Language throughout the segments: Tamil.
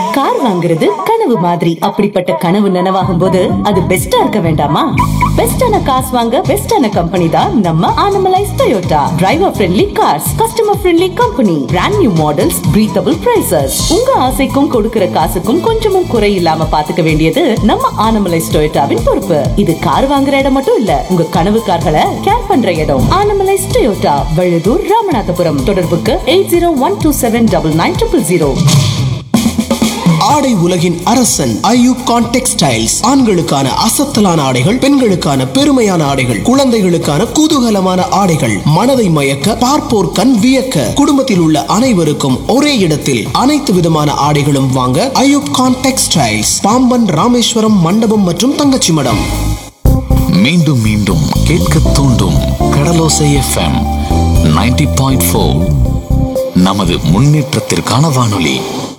கார் வாங்குறது கனவு மாதிரி அப்படிப்பட்ட கனவு நனவாகும் போது அது பெஸ்டா இருக்க வேண்டாமா பெஸ்டான காசு வாங்க பெஸ்டான கம்பெனி தான் நம்ம Anamallais Toyota driver friendly cars customer friendly company brand new models breathable prices உங்க ஆசைக்கும் கொடுக்கிற காசுக்கும் கொஞ்சமும் குறை இல்லாம பாத்துக்க வேண்டியது நம்ம ஆனமலைஸ் டொயோட்டாவின் பொறுப்பு இது கார் வாங்குற இடம் மட்டும் இல்ல உங்க கனவு கார்களை கேர் பண்ற இடம் ஆனமலைஸ் டொயோட்டா வழுதூர் ராமநாதபுரம் தொடர்புக்கு eight zero one two seven double nine triple zero ஆடை உலகின் அரசன் ஐயூப் கான் டெக்ஸ்டைல்ஸ் ஆண்களுக்கான அசத்தலான ஆடைகள் பெண்களுக்கான பெருமையான ஆடைகள் குழந்தைகளுக்கான குதூகலமான ஆடைகள் மனதை மயக்க பார்ப்போர் கண் வியக்க குடும்பத்தில் உள்ள அனைவருக்கும் ஒரே இடத்தில் அனைத்து விதமான ஆடைகளும் வாங்க ஐயூப் கான் டெக்ஸ்டைல்ஸ் பாம்பன் ராமேஸ்வரம் மண்டபம் மற்றும் தங்கச்சி மடம் மீண்டும் மீண்டும் கேட்க தூண்டும் கடலோசை எஃப்எம் 90.4 பாயிண்ட் நமது முன்னேற்றத்திற்கான வானொலி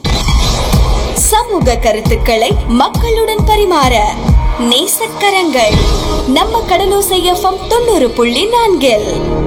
சமூக கருத்துக்களை மக்களுடன் பரிமாற நேசக்கரங்கள் நம்ம கடலோசை எஃப்எம் தொண்ணூறு புள்ளி நான்கில்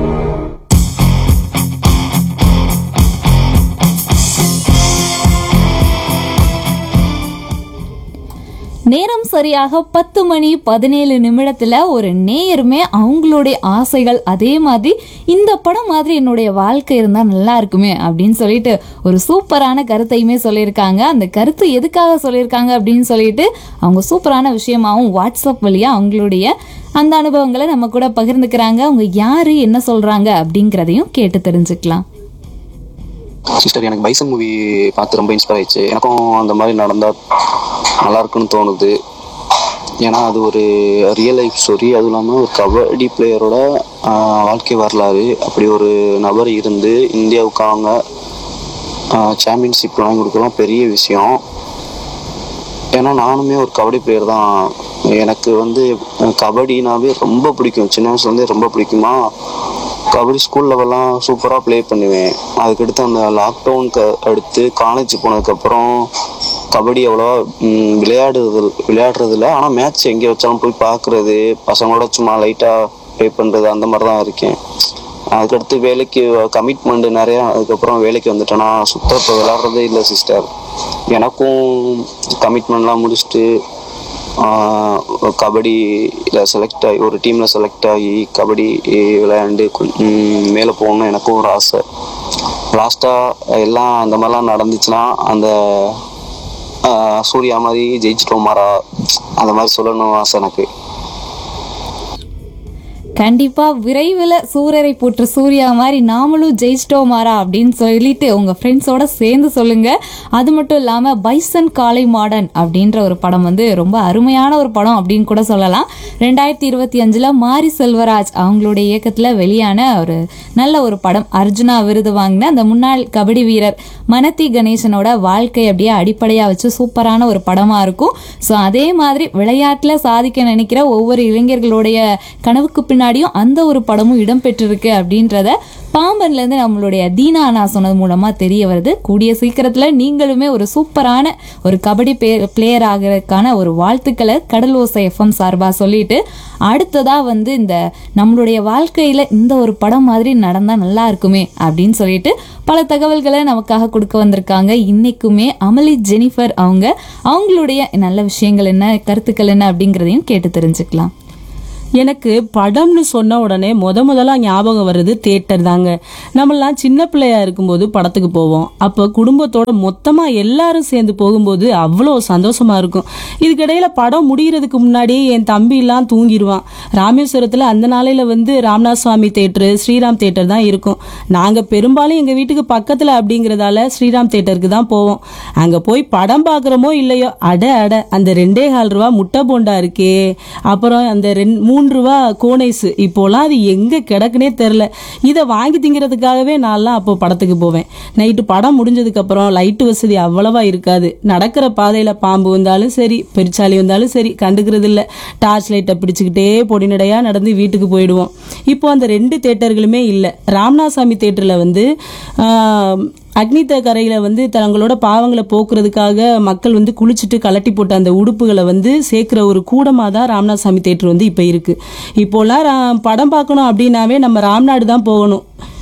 நேரம் சரியாக பத்து மணி பதினேழு நிமிடத்துல ஒரு நேயருமே அவங்களுடைய ஆசைகள் அதே மாதிரி இந்த படம் மாதிரி என்னுடைய வாழ்க்கை இருந்தா நல்லா இருக்குமே அப்படின்னு சொல்லிட்டு ஒரு சூப்பரான கருத்தையுமே சொல்லியிருக்காங்க அந்த கருத்து எதுக்காக சொல்லியிருக்காங்க அப்படின்னு சொல்லிட்டு அவங்க சூப்பரான விஷயமாவும் வாட்ஸ்அப் வழியா அவங்களுடைய அந்த அனுபவங்களை நம்ம கூட பகிர்ந்துக்கிறாங்க அவங்க யாரு என்ன சொல்றாங்க அப்படிங்கிறதையும் கேட்டு தெரிஞ்சுக்கலாம் சிஸ்டர் எனக்கு பைசன் மூவி பார்த்து ரொம்ப இன்ஸ்பயர் ஆயிடுச்சு எனக்கும் அந்த மாதிரி நடந்தால் நல்லா இருக்குன்னு தோணுது ஏன்னா அது ஒரு ரியல் லைஃப் ஸ்டோரி அதுவும் இல்லாமல் ஒரு கபடி பிளேயரோட வாழ்க்கை வரலாறு அப்படி ஒரு நபர் இருந்து இந்தியாவுக்கு அவங்க சாம்பியன்ஷிப் வாங்கி கொடுக்கலாம் பெரிய விஷயம் ஏன்னா நானுமே ஒரு கபடி பிளேயர் தான் எனக்கு வந்து கபடினாவே ரொம்ப பிடிக்கும் சின்ன வயசுலேருந்தே ரொம்ப பிடிக்குமா கபடி ஸ்கூல் லெவல்லாம் சூப்பராக ப்ளே பண்ணுவேன் அதுக்கடுத்து அந்த லாக்டவுனுக்கு அடுத்து காலேஜ் போனதுக்கப்புறம் கபடி அவ்வளோவா ம், விளையாடுறது விளையாடுறதில்ல ஆனால் மேட்ச் எங்கே வச்சாலும் போய் பார்க்குறது பசங்களோட சும்மா லைட்டாக ப்ளே பண்ணுறது அந்த மாதிரி தான் இருக்கேன் அதுக்கடுத்து வேலைக்கு கமிட்மெண்ட் நிறையா அதுக்கப்புறம் வேலைக்கு வந்துட்டேன்னா சுத்தம் இப்போ விளையாடுறதே இல்லை சிஸ்டர் எனக்கும் கமிட்மெண்ட்லாம் முடிச்சுட்டு ஆஹ் கபடியில் செலக்ட் ஆகி ஒரு டீமில் செலக்ட் ஆகி கபடி விளையாண்டு கொஞ்சம் மேலே போகணும்னு எனக்கும் ஒரு ஆசை லாஸ்ட்டாக எல்லாம் அந்த மாதிரிலாம் நடந்துச்சுன்னா அந்த ஆஹ் சூர்யா மாதிரி ஜெயிச்சிட்டோமாரா அந்த மாதிரி சொல்லணும் ஆசை எனக்கு கண்டிப்பா விரைவில் சூரரை போற்று சூர்யா மாதிரி நாமளும் ஜெயிச்சிட்டோமாரா அப்படின்னு சொல்லிட்டு உங்க ஃப்ரெண்ட்ஸோட சேர்ந்து சொல்லுங்க அது மட்டும் இல்லாம பைசன் காளை மாடன் அப்படின்ற ஒரு படம் வந்து ரொம்ப அருமையான ஒரு படம் அப்படின்னு கூட சொல்லலாம் ரெண்டாயிரத்தி இருபத்தி அஞ்சுல மாரி செல்வராஜ் அவங்களுடைய இயக்கத்துல வெளியான ஒரு நல்ல ஒரு படம் அர்ஜுனா விருது வாங்கின அந்த முன்னாள் கபடி வீரர் மனத்தி கணேசனோட வாழ்க்கை அப்படியே அடிப்படையா வச்சு சூப்பரான ஒரு படமா இருக்கும் ஸோ அதே மாதிரி விளையாட்டுல சாதிக்க நினைக்கிற ஒவ்வொரு இளைஞர்களுடைய கனவுக்கு பின்னாடியும் அந்த ஒரு படமும் இடம்பெற்றிருக்கு அப்படின்றத பாம்பன்ல இருந்து நம்மளுடைய தீனா அண்ணா சொன்னது மூலமா தெரிய வருது கூடிய சீக்கிரத்துல நீங்களுமே ஒரு சூப்பரான ஒரு கபடி பிளேயர் ஆகிறதுக்கான ஒரு வாழ்த்துக்களை கடல் ஓசை எஃப்எம் சார்பா சொல்லிட்டு அடுத்ததா வந்து இந்த நம்மளுடைய வாழ்க்கையில இந்த ஒரு படம் மாதிரி நடந்தா நல்லா இருக்குமே அப்படின்னு சொல்லிட்டு பல தகவல்களை நமக்காக கொடுக்க வந்திருக்காங்க இன்னைக்குமே அமலி ஜெனிஃபர் அவங்க அவங்களுடைய நல்ல விஷயங்கள் என்ன கருத்துக்கள் என்ன அப்படிங்கிறதையும் கேட்டு தெரிஞ்சுக்கலாம் எனக்கு படம்னு சொன்ன உடனே முத முதல்ல ஞாபகம் வர்றது தேட்டர் தாங்க நம்மளாம் சின்ன பிள்ளையா இருக்கும்போது படத்துக்கு போவோம் அப்போ குடும்பத்தோட மொத்தமா எல்லாரும் சேர்ந்து போகும்போது அவ்வளோ சந்தோஷமா இருக்கும் இதுக்கிடையில படம் முடிகிறதுக்கு முன்னாடியே என் தம்பி எல்லாம் தூங்கிடுவான் ராமேஸ்வரத்துல அந்த நாளையில வந்து ராம்நாத் சுவாமி தேட்டரு ஸ்ரீராம் தேட்டர் தான் இருக்கும் நாங்க பெரும்பாலும் எங்க வீட்டுக்கு பக்கத்துல அப்படிங்கறதால ஸ்ரீராம் தேட்டருக்கு தான் போவோம் அங்க போய் படம் பார்க்குறோமோ இல்லையோ அட அட அந்த ரெண்டே கால் ரூபா முட்டை போண்டா இருக்கே அப்புறம் அந்த ரெண்டு மூணு ரூபா கோனைஸ் இப்போலாம் அது எங்க கிடக்குனே தெரில இதை வாங்கி திங்கிறதுக்காகவே நான்லாம் அப்போ படத்துக்கு போவேன் நைட்டு படம் முடிஞ்சதுக்கு அப்புறம் லைட்டு வசதி அவ்வளவா இருக்காது நடக்கிற பாதையில பாம்பு வந்தாலும் சரி பெருச்சாலி வந்தாலும் சரி கண்டுக்கிறது இல்ல டார்ச் லைட்டை பிடிச்சுக்கிட்டே பொடிநடையா நடந்து வீட்டுக்கு போயிடுவோம் இப்போ அந்த ரெண்டு தேட்டர்களுமே இல்லை ராமநாசாமி தேட்டரில் வந்து ஆஹ், அக்னித்த கரையில வந்து தங்களோட பாவங்களை போக்குறதுக்காக மக்கள் வந்து குளிச்சுட்டு கலட்டி போட்ட அந்த உடுப்புகளை வந்து சேர்க்கிற ஒரு கூடமாக தான் ராமநாதசாமி தேட்டர் வந்து இப்போ இருக்கு இப்போலாம் ரா- படம் பார்க்கணும் அப்படின்னாவே நம்ம ராம்நாடு தான் போகணும்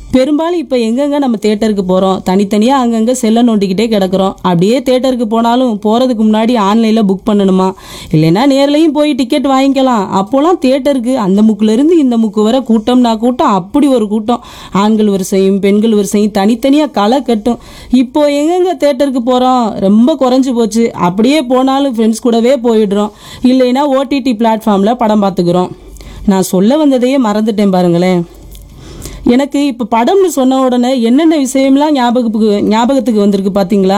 பெரும்பாலும் இப்போ எங்கெங்க நம்ம தேட்டருக்கு போகிறோம் தனித்தனியாக அங்கங்கே செல்லை நோண்டிக்கிட்டே கிடக்குறோம் அப்படியே தேட்டருக்கு போனாலும் போகிறதுக்கு முன்னாடி ஆன்லைனில் புக் பண்ணணுமா இல்லைன்னா நேர்லையும் போய் டிக்கெட் வாங்கிக்கலாம் அப்போலாம் தேட்டருக்கு அந்த முக்குலேருந்து இந்த முக்கு வரை கூட்டம்னா கூட்டம் அப்படி ஒரு கூட்டம் ஆண்கள் வரிசையும் பெண்கள் வரிசையும் தனித்தனியாக களை கட்டும் இப்போ எங்கெங்க தேட்டருக்கு போகிறோம் ரொம்ப குறைஞ்சு போச்சு அப்படியே போனாலும் ஃப்ரெண்ட்ஸ் கூடவே போயிடுறோம் இல்லைன்னா ஓடிடி பிளாட்ஃபார்மில் படம் பார்த்துக்கிறோம் நான் சொல்ல வந்ததையே மறந்துட்டேன் பாருங்களேன் எனக்கு இப்போ படம்னு சொன்ன உடனே என்னென்ன விஷயம்லாம் ஞாபகத்துக்கு ஞாபகத்துக்கு வந்திருக்கு பார்த்தீங்களா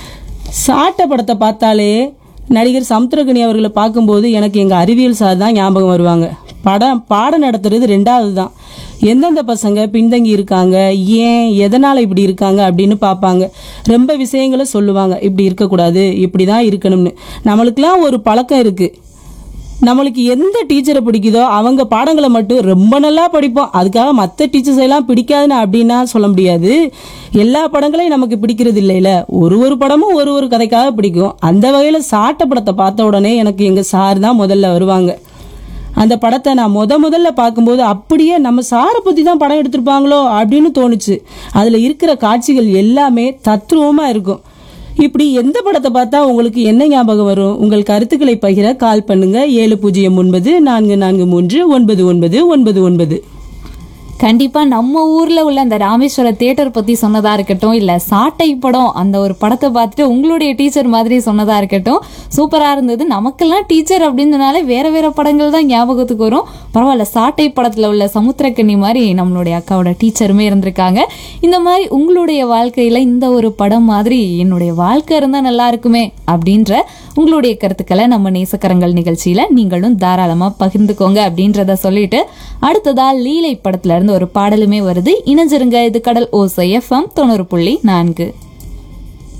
சாட்டை படத்தை பார்த்தாலே நடிகர் சமுத்திரகனி அவர்களை பார்க்கும்போது எனக்கு எங்கள் அறிவியல் சார் தான் ஞாபகம் வருவாங்க படம் பாடம் நடத்துறது ரெண்டாவது தான் எந்தெந்த பசங்க பின்தங்கி இருக்காங்க ஏன் எதனால் இப்படி இருக்காங்க அப்படின்னு பார்ப்பாங்க ரொம்ப விஷயங்களை சொல்லுவாங்க இப்படி இருக்கக்கூடாது இப்படி தான் இருக்கணும்னு நம்மளுக்கெல்லாம் ஒரு பழக்கம் இருக்குது நம்மளுக்கு எந்த டீச்சரை பிடிக்குதோ அவங்க பாடங்களை மட்டும் ரொம்ப நல்லா படிப்போம் அதுக்காக மற்ற டீச்சர்ஸ் எல்லாம் பிடிக்காதுன்னு அப்படின்னா சொல்ல முடியாது எல்லா படங்களையும் நமக்கு பிடிக்கிறது இல்லைல்ல ஒரு ஒரு படமும் ஒரு ஒரு கதைக்காக பிடிக்கும் அந்த வகையில் சாட்ட படத்தை பார்த்த உடனே எனக்கு எங்கள் சார் தான் முதல்ல வருவாங்க அந்த படத்தை நான் முத முதல்ல பார்க்கும்போது அப்படியே நம்ம சாரை பற்றி தான் படம் எடுத்திருப்பாங்களோ அப்படின்னு தோணுச்சு அதில் இருக்கிற காட்சிகள் எல்லாமே தத்ரூபமாக இருக்கும் இப்படி எந்த படத்தை பார்த்தா உங்களுக்கு என்ன ஞாபகம் வரும் உங்கள் கருத்துக்களை பகிர கால் பண்ணுங்க ஏழு பூஜ்ஜியம் ஒன்பது நான்கு நான்கு மூன்று ஒன்பது ஒன்பது ஒன்பது ஒன்பது கண்டிப்பா நம்ம ஊர்ல உள்ள அந்த ராமேஸ்வர தியேட்டர் பத்தி சொன்னதா இருக்கட்டும் இல்ல சாட்டை படம் அந்த ஒரு படத்தை பார்த்துட்டு உங்களுடைய டீச்சர் மாதிரி சொன்னதா இருக்கட்டும் சூப்பரா இருந்தது நமக்கெல்லாம் டீச்சர் அப்படின்றனால வேற வேற படங்கள் தான் ஞாபகத்துக்கு வரும் பரவாயில்ல சாட்டை படத்துல உள்ள சமுத்திரக்கண்ணி மாதிரி நம்மளுடைய அக்காவோட டீச்சருமே இருந்திருக்காங்க இந்த மாதிரி உங்களுடைய வாழ்க்கையில இந்த ஒரு படம் மாதிரி என்னுடைய வாழ்க்கை இருந்தா நல்லா இருக்குமே அப்படின்ற உங்களுடைய கருத்துக்களை நம்ம நேசக்கரங்கள் நிகழ்ச்சியில நீங்களும் தாராளமா பகிர்ந்துக்கோங்க அப்படின்றத சொல்லிட்டு அடுத்ததா லீலை படத்துல இருந்து ஒரு பாடலுமே வருது இணைஞ்சிருங்க இது கடல் ஓசை எஃப்எம் தொண்ணூறு புள்ளி நான்கு